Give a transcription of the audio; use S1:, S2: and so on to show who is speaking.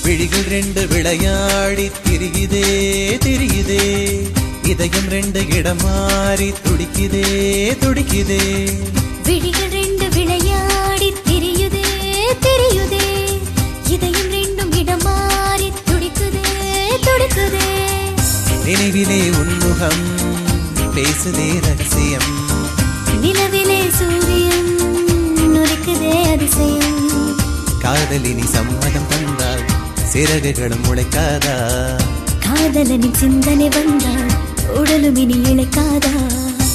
S1: விழிகள் ரெண்டு விளையாடி திரியுதே திரியுதே இதயம் ரெண்டு இடம் மாறி துடிக்குதே துடிக்குதே
S2: விழிகள் ரெண்டு விளையாடி திரியுதே தெரியுதே இதயம் ரெண்டும் இடம் மாறி துடிக்குதே துடிக்குதே
S1: நினைவிலே உன்முகம் பேசுதே ரகசியம்
S2: நிலவிலே சூரியன் நுரைக்குதே அதிசயம்
S1: காதலினி சம்மதம் தந்தால் சிறகுகளும் முளைக்காதா
S2: காதலனின் சிந்தனை வந்தால் உடலும் இனி இழைக்காதா